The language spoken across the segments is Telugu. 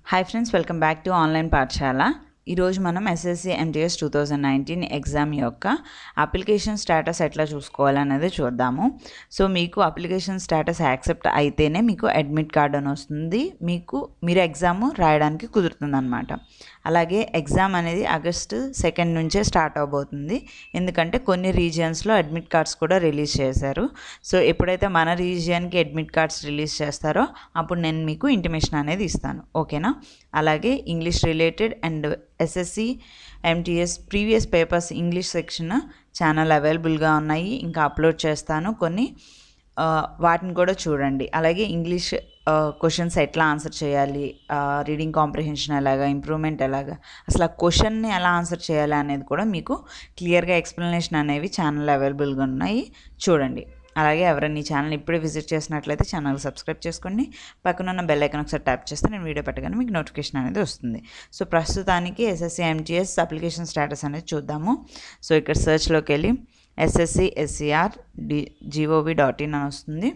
hi friends welcome back to online పాఠశాల ఈరోజు మనం SSC MTS two thousand nineteen exam యొక్క అప్లికేషన్ స్టేటస్ ఎట్లా చూసుకోవాలనేది చూద్దాము సో మీకు అప్లికేషన్ స్టేటస్ యాక్సెప్ట్ అయితేనే మీకు అడ్మిట్ కార్డ్ అని వస్తుంది మీకు మీరు ఎగ్జామ్ రాయడానికి కుదురుతుంది అనమాట అలాగే ఎగ్జామ్ అనేది ఆగస్టు సెకండ్ నుంచే స్టార్ట్ అవబోతుంది ఎందుకంటే కొన్ని రీజియన్స్లో అడ్మిట్ కార్డ్స్ కూడా రిలీజ్ చేశారు సో ఎప్పుడైతే మన రీజియన్కి అడ్మిట్ కార్డ్స్ రిలీజ్ చేస్తారో అప్పుడు నేను మీకు ఇంటిమేషన్ అనేది ఇస్తాను ఓకేనా అలాగే English related and SSC MTS previous papers English section channel అవైలబుల్గా ఉన్నాయి ఇంకా అప్లోడ్ చేస్తాను కొన్ని ఆ, వాటిని కూడా చూడండి అలాగే ఇంగ్లీష్ క్వశ్చన్స్ ఎట్లా ఆన్సర్ చేయాలి రీడింగ్ కాంప్రిహెన్షన్ ఎలాగా ఇంప్రూవ్మెంట్ ఎలాగా అసలు ఆ క్వశ్చన్ని ఎలా ఆన్సర్ చేయాలి అనేది కూడా మీకు క్లియర్గా ఎక్స్ప్లెనేషన్ అనేవి ఛానల్ అవైలబుల్గా ఉన్నాయి చూడండి అలాగే ఎవరైనా ఈ ఛానల్ ఇప్పుడే విజిట్ చేసినట్లయితే ఛానల్ సబ్స్క్రైబ్ చేసుకోండి పక్కన ఉన్న బెల్ ఐకాన్ ఒకసారి ట్యాప్ చేస్తే నేను వీడియో పెట్టగానే మీకు నోటిఫికేషన్ అనేది వస్తుంది సో ప్రస్తుతానికి ఎస్ఎస్సి ఎంటీఎస్ అప్లికేషన్ స్టేటస్ అనేది చూద్దాము సో ఇక్కడ సెర్చ్లోకి వెళ్ళి SSC SCR D gov dot in అని వస్తుంది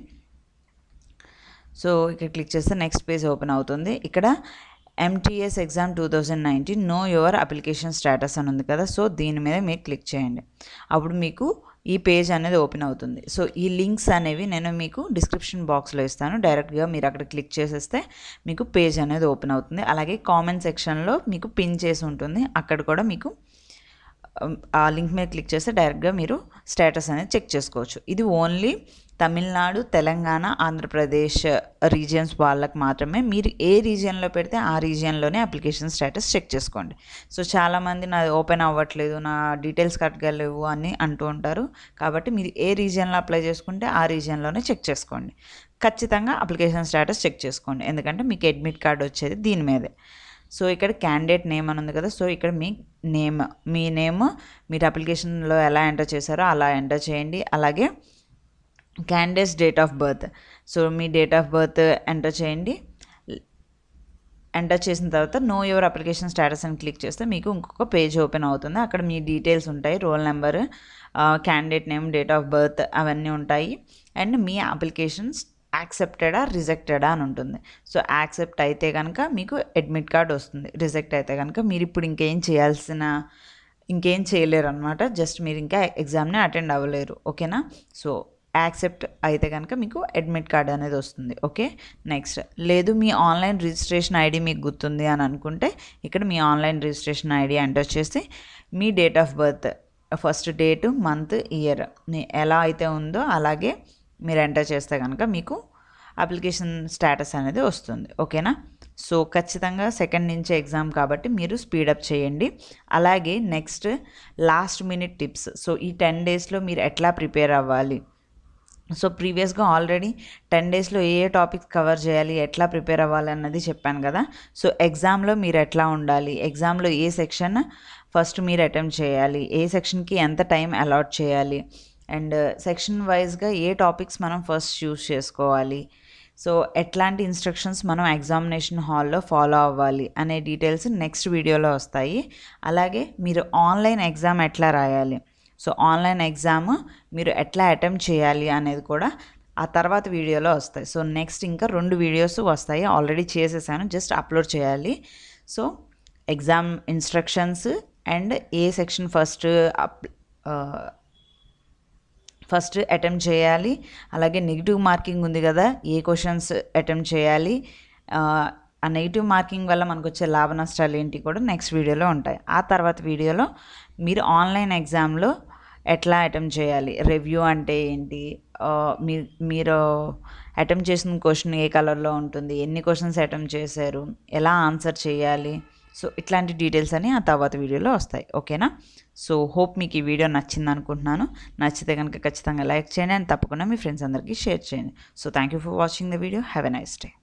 సో ఇక్కడ క్లిక్ చేస్తే నెక్స్ట్ పేజ్ ఓపెన్ అవుతుంది ఇక్కడ MTS exam two thousand nineteen know your application status అని ఉంది కదా సో దీని మీద మీరు క్లిక్ చేయండి అప్పుడు మీకు ఈ పేజ్ అనేది ఓపెన్ అవుతుంది సో ఈ లింక్స్ అనేవి నేను మీకు డిస్క్రిప్షన్ బాక్స్లో ఇస్తాను డైరెక్ట్గా మీరు అక్కడ క్లిక్ చేసేస్తే మీకు పేజ్ అనేది ఓపెన్ అవుతుంది అలాగే కామెంట్ సెక్షన్లో మీకు పిన్ చేసి ఉంటుంది అక్కడ కూడా మీకు ఆ లింక్ మీద క్లిక్ చేస్తే డైరెక్ట్గా మీరు స్టేటస్ అనేది చెక్ చేసుకోవచ్చు ఇది ఓన్లీ తమిళనాడు తెలంగాణ ఆంధ్రప్రదేశ్ రీజియన్స్ వాళ్ళకి మాత్రమే మీరు ఏ రీజియన్లో పెడితే ఆ రీజియన్లోనే అప్లికేషన్ స్టేటస్ చెక్ చేసుకోండి సో చాలామంది నాది ఓపెన్ అవ్వట్లేదు నా డీటెయిల్స్ కరెక్ట్గా లేవు అని అంటూ ఉంటారు కాబట్టి మీరు ఏ రీజియన్లో అప్లై చేసుకుంటే ఆ రీజియన్లోనే చెక్ చేసుకోండి ఖచ్చితంగా అప్లికేషన్ స్టేటస్ చెక్ చేసుకోండి ఎందుకంటే మీకు అడ్మిట్ కార్డ్ వచ్చేది దీని మీదే సో ఇక్కడ క్యాండిడేట్ నేమ్ అని ఉంది కదా సో ఇక్కడ మీ నేమ్ మీ నేమ్ మీరు అప్లికేషన్లో ఎలా ఎంటర్ చేశారో అలా ఎంటర్ చేయండి అలాగే candidates date of birth so మీ డేట్ ఆఫ్ బర్త్ ఎంటర్ చేయండి ఎంటర్ చేసిన తర్వాత నో యువర్ అప్లికేషన్ స్టేటస్ అని క్లిక్ చేస్తే మీకు ఇంకొక పేజ్ ఓపెన్ అవుతుంది అక్కడ మీ డీటెయిల్స్ ఉంటాయి roll number candidate name date of birth అవన్నీ ఉంటాయి అండ్ మీ అప్లికేషన్స్ యాక్సెప్టెడా రిజెక్టెడా అని ఉంటుంది సో యాక్సెప్ట్ అయితే కనుక మీకు అడ్మిట్ కార్డ్ వస్తుంది రిజెక్ట్ అయితే కనుక మీరు ఇప్పుడు ఇంకేం చేయాల్సిన ఇంకేం చేయలేరు అనమాట జస్ట్ మీరు ఇంకా ఎగ్జామ్ని అటెండ్ అవ్వలేరు ఓకేనా సో యాక్సెప్ట్ అయితే కనుక మీకు అడ్మిట్ కార్డ్ అనేది వస్తుంది ఓకే నెక్స్ట్ లేదు మీ ఆన్లైన్ రిజిస్ట్రేషన్ ఐడి మీకు గుర్తుంది అని అనుకుంటే ఇక్కడ మీ ఆన్లైన్ రిజిస్ట్రేషన్ ఐడి ఎంటర్ చేసి మీ date of birth first date month year ఎలా అయితే ఉందో అలాగే మీరు ఎంటర్ చేస్తే కనుక మీకు అప్లికేషన్ స్టేటస్ అనేది వస్తుంది ఓకేనా సో ఖచ్చితంగా సెకండ్ నుంచి ఎగ్జామ్ కాబట్టి మీరు స్పీడప్ చేయండి అలాగే next last minute tips so ఈ టెన్ డేస్లో మీరు ఎట్లా ప్రిపేర్ అవ్వాలి సో ప్రీవియస్గా ఆల్రెడీ టెన్ డేస్లో ఏ ఏ టాపిక్స్ కవర్ చేయాలి ఎట్లా ప్రిపేర్ అవ్వాలి అన్నది చెప్పాను కదా సో ఎగ్జామ్లో మీరు ఎట్లా ఉండాలి ఎగ్జామ్లో ఏ సెక్షన్ ఫస్ట్ మీరు అటెంప్ట్ చేయాలి ఏ సెక్షన్కి ఎంత టైం అలాట్ చేయాలి అండ్ సెక్షన్ వైజ్గా ఏ టాపిక్స్ మనం ఫస్ట్ చూస్ చేసుకోవాలి సో ఎట్లాంటి ఇన్స్ట్రక్షన్స్ మనం ఎగ్జామినేషన్ హాల్లో ఫాలో అవ్వాలి అనే డీటెయిల్స్ నెక్స్ట్ వీడియోలో వస్తాయి అలాగే మీరు ఆన్లైన్ ఎగ్జామ్ ఎట్లా రాయాలి సో ఆన్లైన్ ఎగ్జామ్ మీరు ఎట్లా అటెంప్ట్ చేయాలి అనేది కూడా ఆ తర్వాత వీడియోలో వస్తాయి సో నెక్స్ట్ ఇంకా రెండు వీడియోస్ వస్తాయి ఆల్రెడీ చేసేసాను జస్ట్ అప్లోడ్ చేయాలి సో ఎగ్జామ్ ఇన్స్ట్రక్షన్స్ అండ్ ఏ section first up first attempt చేయాలి అలాగే నెగిటివ్ మార్కింగ్ ఉంది కదా ఏ క్వశ్చన్స్ అటెంప్ట్ చేయాలి ఆ, ఆ నెగిటివ్ మార్కింగ్ వల్ల మనకు వచ్చే లాభ నష్టాలు ఏంటి కూడా నెక్స్ట్ వీడియోలో ఉంటాయి ఆ తర్వాత వీడియోలో మీరు ఆన్లైన్ ఎగ్జామ్లో ఎట్లా అటెంప్ట్ చేయాలి రివ్యూ అంటే ఏంటి ఆ, మీ మీరు అటెంప్ట్ చేసిన క్వశ్చన్ ఏ కలర్లో ఉంటుంది ఎన్ని క్వశ్చన్స్ అటెంప్ట్ చేశారు ఎలా ఆన్సర్ చేయాలి సో ఇట్లాంటి డీటెయిల్స్ అని ఆ తర్వాత వీడియోలో వస్తాయి ఓకేనా సో హోప్ మీకు ఈ వీడియో నచ్చింది అనుకుంటున్నాను నచ్చితే కనుక ఖచ్చితంగా లైక్ చేయండి అండ్ తప్పకుండా మీ ఫ్రెండ్స్ అందరికీ షేర్ చేయండి so thank you for watching the video have a nice day